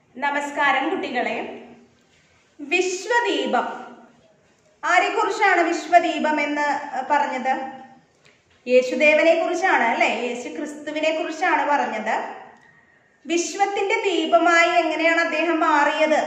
നമസ്കാരം കുട്ടികളെ വിശ്വദീപം ആരെക്കുറിച്ചാണ് വിശ്വദീപം എന്ന് പറഞ്ഞത് യേശുദേവനെ കുറിച്ചാണ് അല്ലെ യേശു ക്രിസ്തുവിനെ കുറിച്ചാണ് പറഞ്ഞത് വിശ്വത്തിന്റെ ദീപമായി എങ്ങനെയാണ് അദ്ദേഹം മാറിയത്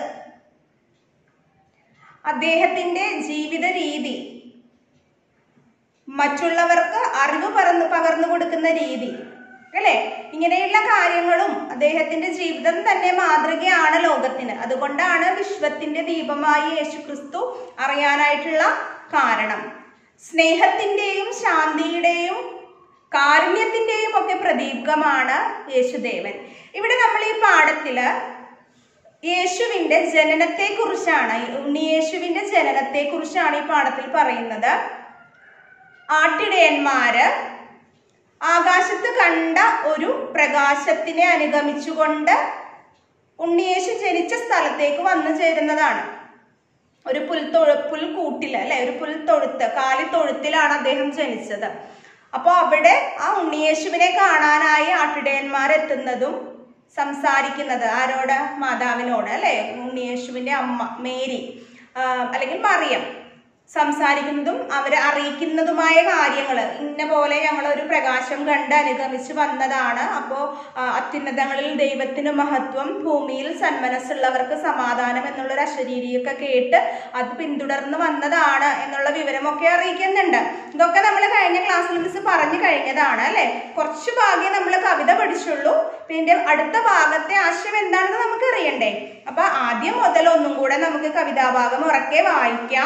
അദ്ദേഹത്തിന്റെ ജീവിത രീതി മറ്റുള്ളവർക്ക് അറിവ് പറന്ന് പകർന്നു കൊടുക്കുന്ന രീതി അല്ലെ ഇങ്ങനെയുള്ള കാര്യങ്ങളും അദ്ദേഹത്തിന്റെ ജീവിതം തന്നെ മാതൃകയാണ് ലോകത്തിന് അതുകൊണ്ടാണ് വിശ്വത്തിന്റെ ദീപമായി യേശു ക്രിസ്തു അറിയാനായിട്ടുള്ള കാരണം സ്നേഹത്തിന്റെയും ശാന്തിയുടെയും കാരുണ്യത്തിന്റെയും ഒക്കെ പ്രതീകമാണ് യേശുദേവൻ ഇവിടെ നമ്മൾ ഈ പാഠത്തില് യേശുവിന്റെ ജനനത്തെ കുറിച്ചാണ് ഉണ്ണിയേശുവിന്റെ ജനനത്തെ കുറിച്ചാണ് ഈ പാഠത്തിൽ പറയുന്നത് ആട്ടിടയന്മാര് ആകാശത്ത് കണ്ട ഒരു പ്രകാശത്തിനെ അനുഗമിച്ചുകൊണ്ട് ഉണ്ണിയേശു ജനിച്ച സ്ഥലത്തേക്ക് വന്നു ചേരുന്നതാണ് ഒരു പുൽത്തൊഴു പുൽക്കൂട്ടിൽ അല്ലെ ഒരു പുൽത്തൊഴുത്ത് കാലിത്തൊഴുത്തിലാണ് അദ്ദേഹം ജനിച്ചത് അപ്പോൾ അവിടെ ആ ഉണ്ണിയേശുവിനെ കാണാനായി ആട്ടിടയന്മാർ എത്തുന്നതും സംസാരിക്കുന്നത് ആരോട് മാതാവിനോട് അല്ലെ ഉണ്ണിയേശുവിന്റെ അമ്മ മേരി ആ, അല്ലെങ്കിൽ മറിയം സംസാരിക്കുന്നതും അവരെ അറിയിക്കുന്നതുമായ കാര്യങ്ങൾ ഇന്ന പോലെ ഞങ്ങൾ ഒരു പ്രകാശം കണ്ട് അനുഗമിച്ച് വന്നതാണ് അപ്പോൾ അത്യുന്നതങ്ങളിൽ ദൈവത്തിന് മഹത്വം ഭൂമിയിൽ സന്മനസ്സുള്ളവർക്ക് സമാധാനം എന്നുള്ളൊരു അശരീരിയൊക്കെ കേട്ട് അത് പിന്തുടർന്ന് വന്നതാണ് എന്നുള്ള വിവരമൊക്കെ അറിയിക്കുന്നുണ്ട് ഇതൊക്കെ നമ്മൾ കഴിഞ്ഞ ക്ലാസ്സിൽ മിസ് പറഞ്ഞു കഴിഞ്ഞതാണ് അല്ലെ കുറച്ച് ഭാഗ്യം നമ്മൾ കവിത പഠിച്ചുള്ളൂ പിന്നെ അടുത്ത ഭാഗത്തെ ആശയം എന്താണെന്ന് നമുക്ക് അറിയണ്ടേ അപ്പൊ ആദ്യം മുതൽ ഒന്നും കൂടെ നമുക്ക് കവിതാഭാഗം ഉറക്കെ വായിക്കാം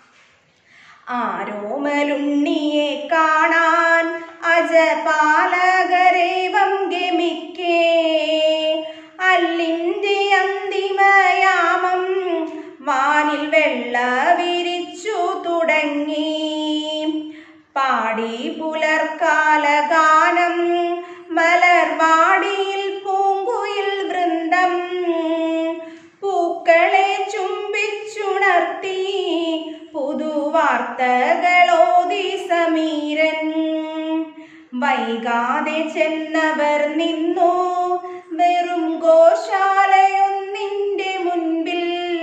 ആരോമലുണ്ണിയെ കാണാൻ അജപാലകരേവം ഗമിക്കേ അല്ലിൻ്റെ അന്തിമയാമം വാനിൽ വെള്ള വിരിച്ചു തുടങ്ങി പാടി പുലർക്കാലഗാനം മലർവാടിയിൽ പൂങ്കുയിൽ വൃന്ദം പൂക്കളെ ചുംബിച്ചുണർത്തി പുതുവാർത്തകളോതി സമീരൻ വൈകാതെ ചെന്നവർ നിന്നു വെറും ഗോശാലയൊന്നിന്റെ മുൻപിൽ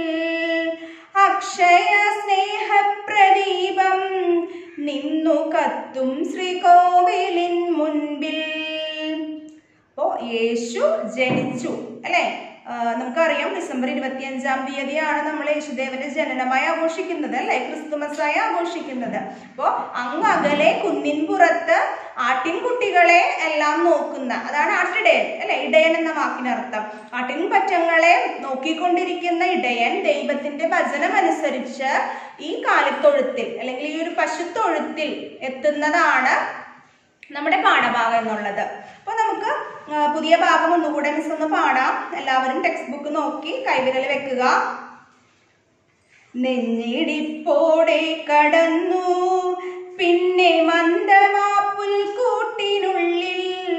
അക്ഷയ സ്നേഹപ്രദീപം നിന്നു കത്തും ശ്രീകോവിലിൻ മുൻപിൽ അപ്പോ യേശു ജനിച്ചു അല്ലെ നമുക്കറിയാം ഡിസംബർ ഇരുപത്തിയഞ്ചാം തീയതിയാണ് നമ്മൾ യേശുദേവന്റെ ജനനമായി ആഘോഷിക്കുന്നത് അല്ലെ ക്രിസ്തുമസായി ആഘോഷിക്കുന്നത് അപ്പോ അങ്ങ് അകലെ കുന്നിൻപുറത്ത് ആട്ടിൻകുട്ടികളെ എല്ലാം നോക്കുന്ന അതാണ് ആട്ടിടയൻ അല്ലെ ഇടയൻ എന്ന വാക്കിനർത്ഥം ആട്ടിൻപറ്റങ്ങളെ നോക്കിക്കൊണ്ടിരിക്കുന്ന ഇടയൻ ദൈവത്തിന്റെ വചനം അനുസരിച്ച് ഈ കാലിത്തൊഴുത്തിൽ അല്ലെങ്കിൽ ഈ ഒരു പശുത്തൊഴുത്തിൽ എത്തുന്നതാണ് നമ്മുടെ പാഠഭാഗം എന്നുള്ളത് അപ്പൊ നമുക്ക് ആ, പുതിയ ഭാഗം ഒന്നുകൂടെ മിസ് ഒന്ന് പാടാം എല്ലാവരും ടെക്സ്റ്റ് ബുക്ക് നോക്കി കൈവിരൽ വെക്കുക നെഞ്ഞിടിപ്പോടെ കടന്നു പിന്നെ മന്ദമാ പുൽക്കൂട്ടിനുള്ളിൽ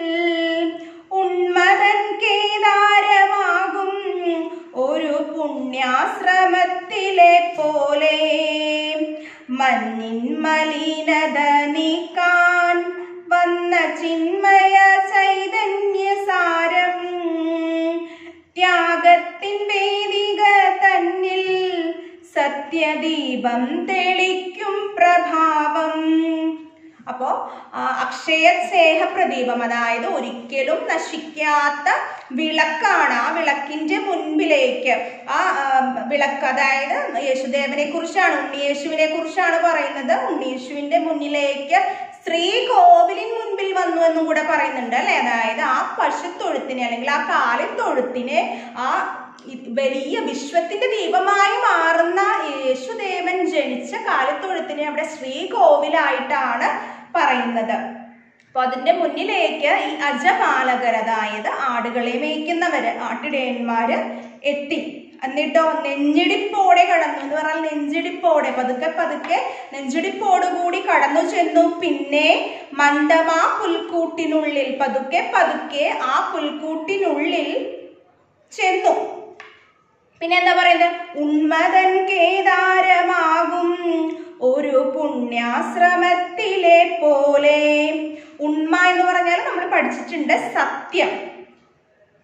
ഉന്മതൻ കേദാരമാകും ഒരു പുണ്യാശ്രമത്തിലെ പോലെ മഞ്ഞിൻ മലിനത നീക്കാൻ വന്ന ചിന്മയ ചൈതന്യസാരം ത്യാഗത്തിൻ വേദിക തന്നിൽ സത്യദീപം തെളിക്കും പ്രഭാവം അപ്പോ ആ, അക്ഷയ സ്നേഹ പ്രദീപം അതായത് ഒരിക്കലും നശിക്കാത്ത വിളക്കാണ് ആ വിളക്കിന്റെ മുൻപിലേക്ക് ആ ആ, വിളക്ക് അതായത് യേശുദേവനെ കുറിച്ചാണ് ഉണ്ണിയേശുവിനെ കുറിച്ചാണ് പറയുന്നത് ഉണ്ണിയേശുവിന്റെ മുന്നിലേക്ക് സ്ത്രീ കോവിലിൻ മുൻപിൽ വന്നു എന്നും കൂടെ പറയുന്നുണ്ട് അല്ലെ അതായത് ആ പശുത്തൊഴുത്തിനെ അല്ലെങ്കിൽ ആ കാലിത്തൊഴുത്തിനെ ആ ഇ- വലിയ വിശ്വത്തിന്റെ ദീപമായി മാറുന്ന യേശുദേവൻ ജനിച്ച കാലിത്തൊഴുത്തിനെ അവിടെ ശ്രീകോവിലായിട്ടാണ് പറയുന്നത് അപ്പൊ അതിന്റെ മുന്നിലേക്ക് ഈ അജപാലകർ അതായത് ആടുകളെ മേയ്ക്കുന്നവര് ആട്ടിടയന്മാര് എത്തി എന്നിട്ടോ നെഞ്ചിടിപ്പോടെ കടന്നു എന്ന് പറഞ്ഞാൽ നെഞ്ചിടിപ്പോടെ പതുക്കെ പതുക്കെ നെഞ്ചിടിപ്പോടുകൂടി കടന്നു ചെന്നു പിന്നെ മന്ദമാ പുൽക്കൂട്ടിനുള്ളിൽ പതുക്കെ പതുക്കെ ആ പുൽക്കൂട്ടിനുള്ളിൽ ചെന്നു പിന്നെ എന്താ പറയുന്നത് ഉന്മതൻ കേദാരമാകും ഒരു പുണ്യാശ്രമത്തിലെ പോലെ ഉണ്മ എന്ന് പറഞ്ഞാൽ നമ്മൾ പഠിച്ചിട്ടുണ്ട് സത്യം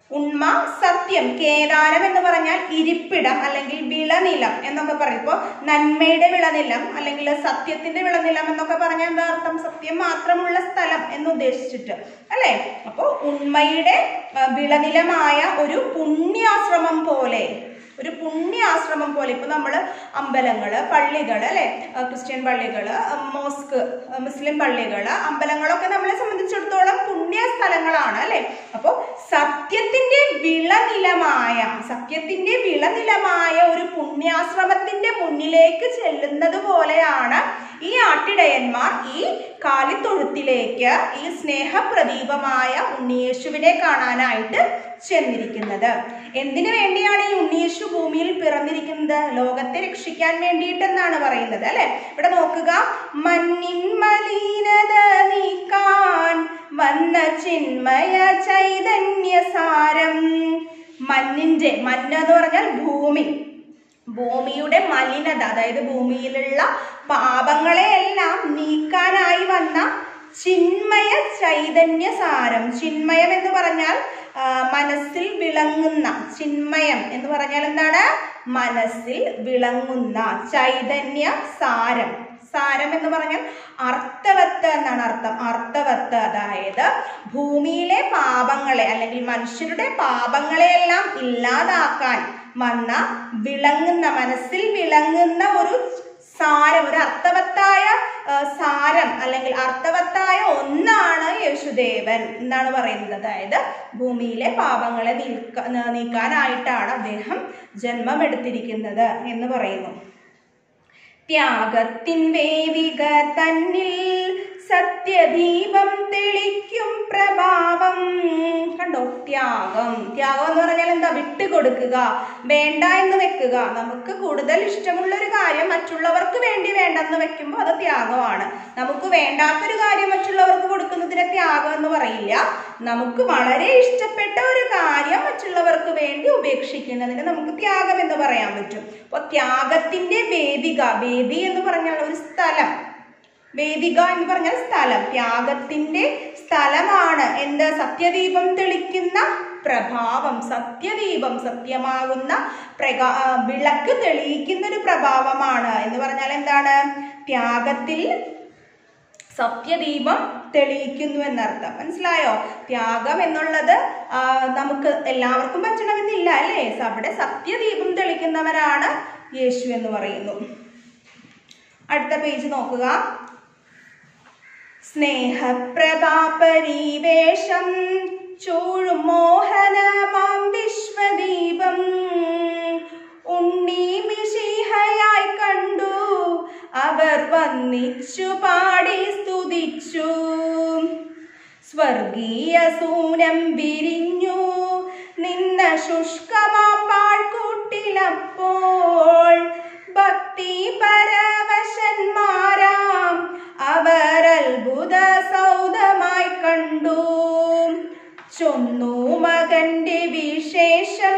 ഉണ്മ സത്യം കേദാരം എന്ന് പറഞ്ഞാൽ ഇരിപ്പിടം അല്ലെങ്കിൽ വിളനിലം എന്നൊക്കെ പറയും ഇപ്പോൾ നന്മയുടെ വിളനിലം അല്ലെങ്കിൽ സത്യത്തിന്റെ വിളനിലം എന്നൊക്കെ പറഞ്ഞാൽ എന്താ അർത്ഥം സത്യം മാത്രമുള്ള സ്ഥലം എന്ന് ഉദ്ദേശിച്ചിട്ട് അല്ലെ അപ്പോൾ ഉണ്മയുടെ ആ, വിളനിലമായ ഒരു പുണ്യാശ്രമം പോലെ ഒരു പുണ്യാശ്രമം പോലെ ഇപ്പൊ നമ്മൾ അമ്പലങ്ങള് പള്ളികള് അല്ലെ ക്രിസ്ത്യൻ പള്ളികള് മോസ്ക് മുസ്ലിം പള്ളികള് അമ്പലങ്ങളൊക്കെ നമ്മളെ സംബന്ധിച്ചിടത്തോളം പുണ്യ സ്ഥലങ്ങളാണ് അല്ലെ അപ്പൊ സത്യത്തിന്റെ വിളനിലമായ സത്യത്തിന്റെ വിളനിലമായ ഒരു പുണ്യാശ്രമത്തിന്റെ മുന്നിലേക്ക് ചെല്ലുന്നത് പോലെയാണ് ഈ ആട്ടിടയന്മാർ ഈ കാലിത്തൊഴുത്തിലേക്ക് ഈ സ്നേഹപ്രദീപമായ ഉണ്ണിയേശുവിനെ കാണാനായിട്ട് ചെന്നിരിക്കുന്നത് എന്തിനു വേണ്ടിയാണ് ഈ ഉണ്ണിയേശു ഭൂമിയിൽ പിറന്നിരിക്കുന്നത് ലോകത്തെ രക്ഷിക്കാൻ വേണ്ടിയിട്ടെന്നാണ് പറയുന്നത് അല്ലെ ഇവിടെ നോക്കുക മണ്ണിൻ മലീനത നീക്കാൻ വന്ന ചിന്മയ ചൈതന്യസാരം മണ്ണിന്റെ മണ്ണ് എന്ന് പറഞ്ഞാൽ ഭൂമി ഭൂമിയുടെ മലിനത അതായത് ഭൂമിയിലുള്ള പാപങ്ങളെയെല്ലാം നീക്കാനായി വന്ന ചിന്മയ ചൈതന്യ സാരം ചിന്മയം എന്ന് പറഞ്ഞാൽ ആ, മനസ്സിൽ വിളങ്ങുന്ന ചിന്മയം എന്ന് പറഞ്ഞാൽ എന്താണ് മനസ്സിൽ വിളങ്ങുന്ന ചൈതന്യ സാരം സാരം എന്ന് പറഞ്ഞാൽ അർത്ഥവത്ത് എന്നാണ് അർത്ഥം അർത്ഥവത്ത് അതായത് ഭൂമിയിലെ പാപങ്ങളെ അല്ലെങ്കിൽ മനുഷ്യരുടെ പാപങ്ങളെയെല്ലാം ഇല്ലാതാക്കാൻ വന്ന വിളങ്ങുന്ന മനസ്സിൽ വിളങ്ങുന്ന ഒരു സാരം ഒരു അർത്ഥവത്തായ ആ, സാരം അല്ലെങ്കിൽ അർത്ഥവത്തായ ഒന്നാണ് യേശുദേവൻ എന്നാണ് പറയുന്നത് അതായത് ഭൂമിയിലെ പാപങ്ങളെ നീക്ക നീക്കാനായിട്ടാണ് അദ്ദേഹം ജന്മമെടുത്തിരിക്കുന്നത് എന്ന് പറയുന്നു ത്യാഗത്തിൻ വേദിക തന്നിൽ സത്യദീപം തെളിക്കും പ്രഭാവം കണ്ടോ ത്യാഗം ത്യാഗം എന്ന് പറഞ്ഞാൽ എന്താ വിട്ടുകൊടുക്കുക വേണ്ട എന്ന് വെക്കുക നമുക്ക് കൂടുതൽ ഇഷ്ടമുള്ള ഒരു കാര്യം മറ്റുള്ളവർക്ക് വേണ്ടി വേണ്ടെന്ന് വെക്കുമ്പോൾ അത് ത്യാഗമാണ് നമുക്ക് വേണ്ടാത്തൊരു കാര്യം മറ്റുള്ളവർക്ക് കൊടുക്കുന്നതിനെ ത്യാഗം എന്ന് പറയില്ല നമുക്ക് വളരെ ഇഷ്ടപ്പെട്ട ഒരു കാര്യം മറ്റുള്ളവർക്ക് വേണ്ടി ഉപേക്ഷിക്കുന്നതിന് നമുക്ക് ത്യാഗം എന്ന് പറയാൻ പറ്റും അപ്പൊ ത്യാഗത്തിന്റെ വേദിക വേദി എന്ന് പറഞ്ഞാൽ ഒരു സ്ഥലം വേദിക എന്ന് പറഞ്ഞാൽ സ്ഥലം ത്യാഗത്തിന്റെ സ്ഥലമാണ് എന്ത് സത്യദീപം തെളിക്കുന്ന പ്രഭാവം സത്യദീപം സത്യമാകുന്ന പ്രകാ ആ, വിളക്ക് തെളിയിക്കുന്ന ഒരു പ്രഭാവമാണ് എന്ന് പറഞ്ഞാൽ എന്താണ് ത്യാഗത്തിൽ സത്യദീപം തെളിയിക്കുന്നു എന്നർത്ഥം മനസ്സിലായോ ത്യാഗം എന്നുള്ളത് ആ, നമുക്ക് എല്ലാവർക്കും പറ്റണമെന്നില്ല അല്ലേ അവിടെ സത്യദീപം തെളിക്കുന്നവരാണ് യേശു എന്ന് പറയുന്നു അടുത്ത പേജ് നോക്കുക സ്നേഹപ്രഭാപരിവേഷം ചൂഴും മോഹനമാം വിശ്വദീപം ഉണ്ണി മിശിഹയായി കണ്ടു അവർ വന്നിച്ചു പാടി സ്തുതിച്ചു സ്വർഗീയ സൂനം വിരിഞ്ഞു നിന്ന ശുഷ്കമാ പാഴ്കൂട്ടിലപ്പോൾ ഭക്തി പരവശന്മാരാം അവർ അത്ഭുത സൗദമായി കണ്ടു ചൊന്നു മകന്റെ വിശേഷം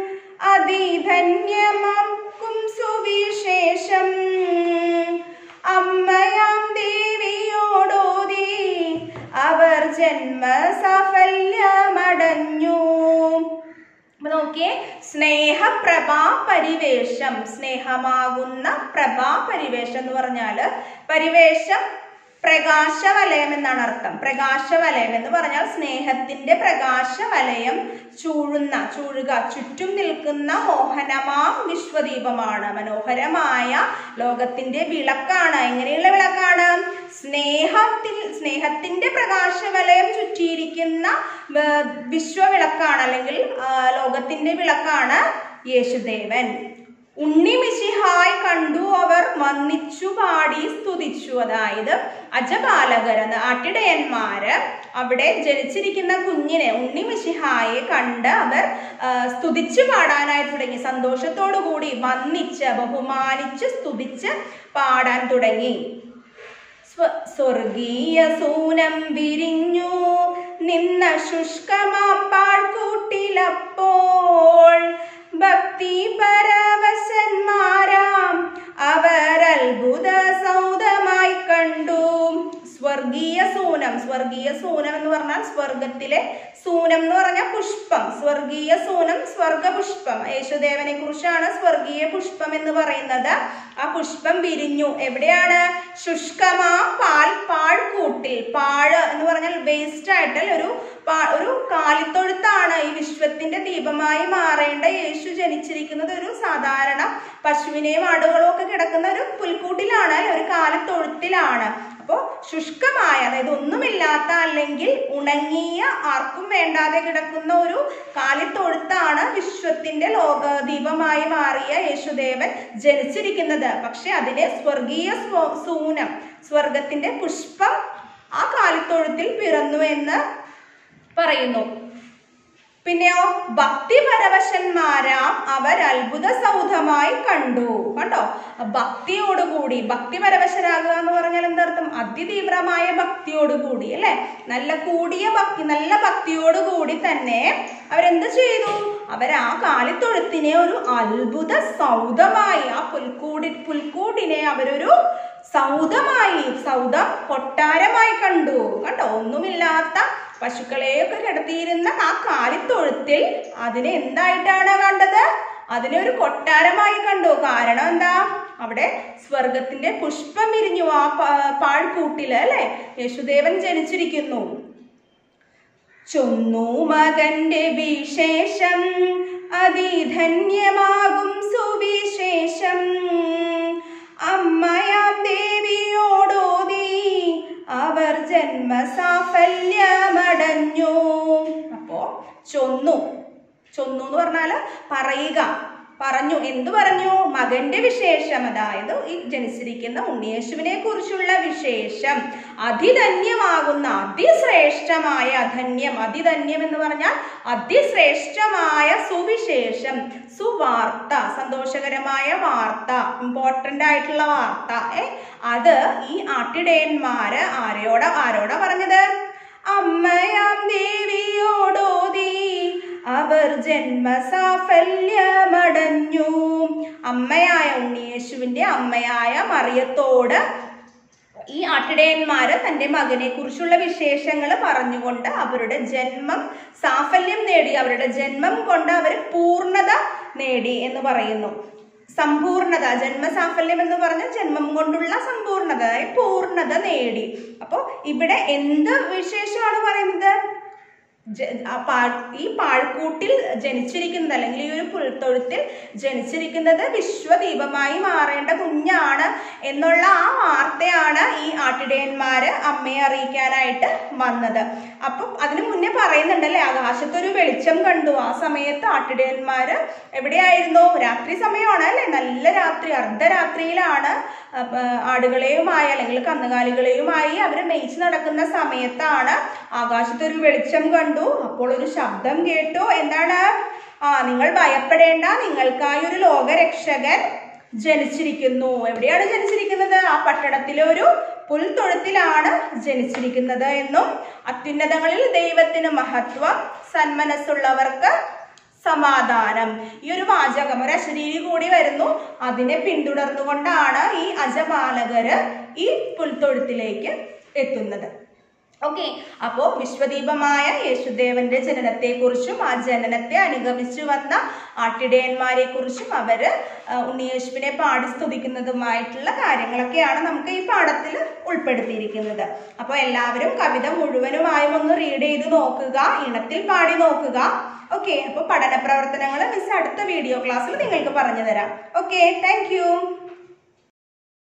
അതിധന്യമാക്കും സുവിശേഷം അമ്മയാം ദേവിയോടോതി അവർ ജന്മ സാഫല്യമടഞ്ഞു അപ്പൊ നോക്കിയേ സ്നേഹപ്രഭാ പരിവേഷം സ്നേഹമാകുന്ന പ്രഭാ പരിവേഷം എന്ന് പറഞ്ഞാല് പരിവേഷം പ്രകാശവലയം എന്നാണ് അർത്ഥം പ്രകാശവലയം എന്ന് പറഞ്ഞാൽ സ്നേഹത്തിന്റെ പ്രകാശവലയം ചൂഴുന്ന ചൂഴുക ചുറ്റും നിൽക്കുന്ന മോഹനമാം വിശ്വദീപമാണ് മനോഹരമായ ലോകത്തിന്റെ വിളക്കാണ് എങ്ങനെയുള്ള വിളക്കാണ് സ്നേഹത്തിൽ സ്നേഹത്തിന്റെ പ്രകാശവലയം ചുറ്റിയിരിക്കുന്ന ആ, വിശ്വവിളക്കാണ് അല്ലെങ്കിൽ ആ, ലോകത്തിന്റെ വിളക്കാണ് യേശുദേവൻ ഉണ്ണി മിശിഹായ് കണ്ടു അവർ വന്നിച്ചു പാടി സ്തുതിച്ചു അതായത് അജപാലകർ എന്ന് ആട്ടിടയന്മാര് അവിടെ ജനിച്ചിരിക്കുന്ന കുഞ്ഞിനെ ഉണ്ണി മിശിഹായെ കണ്ട് അവർ ആ, സ്തുതിച്ചു പാടാനായി തുടങ്ങി സന്തോഷത്തോടു കൂടി വന്നിച്ച് ബഹുമാനിച്ച് സ്തുതിച്ച് പാടാൻ തുടങ്ങി സ്വ- സ്വർഗീയ സൂനം വിരിഞ്ഞു നിന്ന ശുഷ്കമാം പാഴ്കൂട്ടിലപ്പോൾ ഭക്തി പരവശന്മാരാം അവർ അത്ഭുത സൗദമായി കണ്ടു സ്വർഗീയ സൂനം സ്വർഗീയ സൂനം എന്ന് പറഞ്ഞാൽ പറഞ്ഞാൽ സ്വർഗത്തിലെ സൂനം എന്ന് പറഞ്ഞാൽ പുഷ്പം സ്വർഗീയ സൂനം സ്വർഗ പുഷ്പം യേശുദേവനെ കുറിച്ചാണ് സ്വർഗീയ പുഷ്പം എന്ന് പറയുന്നത് ആ പുഷ്പം വിരിഞ്ഞു എവിടെയാണ് ശുഷ്കമാ പാൽ പാഴ്കൂട്ടിൽ പാഴ് എന്ന് പറഞ്ഞാൽ വേസ്റ്റ് ആയിട്ട് ഒരു പാ- ഒരു കാലിത്തൊഴുത്താണ് ഈ വിശ്വത്തിന്റെ ദീപമായി മാറേണ്ട യേശു ജനിച്ചിരിക്കുന്നത് ഒരു സാധാരണ പശുവിനെയും ആടുകളും ഒക്കെ കിടക്കുന്ന ഒരു പുൽക്കൂട്ടിലാണ് അല്ലെ ഒരു കാലിത്തൊഴുത്തിലാണ് അപ്പോൾ ശുഷ്കമായ അതായത് ഒന്നുമില്ലാത്ത അല്ലെങ്കിൽ ഉണങ്ങിയ ആർക്കും വേണ്ടാതെ കിടക്കുന്ന ഒരു കാലിത്തൊഴുത്താണ് വിശ്വത്തിന്റെ ലോക ദീപമായി മാറിയ യേശുദേവൻ ജനിച്ചിരിക്കുന്നത് പക്ഷെ അതിനെ സ്വർഗീയ സ്വ- സൂനം സ്വർഗത്തിന്റെ പുഷ്പം ആ കാലിത്തൊഴുത്തിൽ പിറന്നു എന്ന് പറയുന്നു പിന്നെയോ ഭക്തിപരവശന്മാരാം അവർ അത്ഭുത സൗധമായി കണ്ടു കണ്ടോ ഭക്തിയോടുകൂടി ഭക്തിപരവശരാകുക എന്ന് പറഞ്ഞാൽ എന്തർത്ഥം അതിതീവ്രമായ ഭക്തിയോടുകൂടി അല്ലെ നല്ല കൂടിയ ഭക്തി നല്ല ഭക്തിയോടുകൂടി തന്നെ അവരെന്ത് ചെയ്തു അവർ ആ കാലിത്തൊഴുത്തിനെ ഒരു അത്ഭുത സൗധമായി ആ പുൽക്കൂടി പുൽക്കൂടിനെ അവരൊരു സൗധമായി സൗധം കൊട്ടാരമായി കണ്ടു കണ്ടോ ഒന്നുമില്ലാത്ത പശുക്കളെയൊക്കെ കിടത്തിയിരുന്ന ആ കാലിത്തൊഴുത്തിൽ അതിനെ എന്തായിട്ടാണ് കണ്ടത് അതിനെ ഒരു കൊട്ടാരമായി കണ്ടു കാരണം എന്താ അവിടെ സ്വർഗത്തിന്റെ പുഷ്പം വിരിഞ്ഞു ആ പ- പാഴ്കൂട്ടില് അല്ലെ യേശുദേവൻ ജനിച്ചിരിക്കുന്നു ചൊന്നു മകന്റെ വിശേഷം അതിധന്യമാകും സുവിശേഷം അമ്മയാം ദേവിയോടോതി അവർ ജന്മസാഫല്യമടഞ്ഞു അപ്പോ ചൊന്നു ചൊന്നു എന്ന് പറഞ്ഞാല് പറയുക പറഞ്ഞു എന്തു പറഞ്ഞു മകന്റെ വിശേഷം അതായത് ഈ ജനിച്ചിരിക്കുന്ന ഉണ്ണിയേശുവിനെ കുറിച്ചുള്ള വിശേഷം അതിധന്യമാകുന്ന അതിശ്രേഷ്ഠമായ ധന്യം അതിധന്യം എന്ന് പറഞ്ഞാൽ അതിശ്രേഷ്ഠമായ സുവിശേഷം സുവാർത്ത സന്തോഷകരമായ വാർത്ത ഇമ്പോർട്ടന്റ് ആയിട്ടുള്ള വാർത്ത ഏ അത് ഈ ആട്ടിടയന്മാര് ആരോടാ ആരോടാ പറഞ്ഞത് അമ്മയാം ദേവിയോടോതി അവർ ജന്മസാഫല്യമടഞ്ഞു അമ്മയായ ഉണ്ണിയേശുവിന്റെ അമ്മയായ മറിയത്തോട് ഈ ആട്ടിടയന്മാര് തന്റെ മകനെ കുറിച്ചുള്ള വിശേഷങ്ങൾ പറഞ്ഞുകൊണ്ട് അവരുടെ ജന്മം സാഫല്യം നേടി അവരുടെ ജന്മം കൊണ്ട് അവർ പൂർണ്ണത നേടി എന്ന് പറയുന്നു സമ്പൂർണത ജന്മസാഫല്യം എന്ന് പറഞ്ഞ ജന്മം കൊണ്ടുള്ള സമ്പൂർണത അതായത് പൂർണ്ണത നേടി അപ്പോൾ ഇവിടെ എന്ത് വിശേഷമാണ് പറയുന്നത് ജ- ആ പാ- ഈ പാഴ്ക്കൂട്ടിൽ ജനിച്ചിരിക്കുന്നത് അല്ലെങ്കിൽ ഈ ഒരു പുൽത്തൊഴുത്തിൽ ജനിച്ചിരിക്കുന്നത് വിശ്വദീപമായി മാറേണ്ട കുഞ്ഞാണ് എന്നുള്ള ആ വാർത്തയാണ് ഈ ആട്ടിടയന്മാര് അമ്മയെ അറിയിക്കാനായിട്ട് വന്നത് അപ്പം അതിനു മുന്നേ പറയുന്നുണ്ടല്ലേ ആകാശത്തൊരു വെളിച്ചം കണ്ടു ആ സമയത്ത് ആട്ടിടയന്മാര് എവിടെയായിരുന്നു രാത്രി സമയമാണ് അല്ലെ നല്ല രാത്രി അർദ്ധരാത്രിയിലാണ് അപ്പ, ആടുകളെയുമായി അല്ലെങ്കിൽ കന്നുകാലികളെയുമായി അവർ മേയിച്ച് നടക്കുന്ന സമയത്താണ് ആകാശത്തൊരു വെളിച്ചം കണ്ടു അപ്പോൾ ഒരു ശബ്ദം കേട്ടു എന്താണ് ആ നിങ്ങൾ ഭയപ്പെടേണ്ട നിങ്ങൾക്കായി ഒരു ലോകരക്ഷകൻ ജനിച്ചിരിക്കുന്നു എവിടെയാണ് ജനിച്ചിരിക്കുന്നത് ആ പട്ടണത്തിലെ ഒരു പുൽത്തൊഴുത്തിലാണ് ജനിച്ചിരിക്കുന്നത് എന്നും അത്യുന്നതങ്ങളിൽ ദൈവത്തിന് മഹത്വം സന്മനസ്സുള്ളവർക്ക് സമാധാനം ഈ ഒരു വാചകം ഒരു അശരീരി കൂടി വരുന്നു അതിനെ പിന്തുടർന്നുകൊണ്ടാണ് ഈ അജപാലകര് ഈ പുൽത്തൊഴുത്തിലേക്ക് എത്തുന്നത് ഓക്കെ അപ്പോ വിശ്വദീപമായ യേശുദേവന്റെ ജനനത്തെക്കുറിച്ചും ആ ജനനത്തെ അനുഗമിച്ചു വന്ന ആട്ടിടയന്മാരെ കുറിച്ചും അവര് ആ, ഉണ്ണിയേശുവിനെ പാടി സ്തുതിക്കുന്നതുമായിട്ടുള്ള കാര്യങ്ങളൊക്കെയാണ് നമുക്ക് ഈ പാഠത്തിൽ ഉൾപ്പെടുത്തിയിരിക്കുന്നത് അപ്പോൾ എല്ലാവരും കവിത മുഴുവനുമായും ഒന്ന് റീഡ് ചെയ്ത് നോക്കുക ഇണത്തിൽ പാടി നോക്കുക ഓക്കെ അപ്പോൾ പഠന പ്രവർത്തനങ്ങൾ മിസ് അടുത്ത വീഡിയോ ക്ലാസ്സിൽ നിങ്ങൾക്ക് പറഞ്ഞു തരാം ഓക്കെ താങ്ക്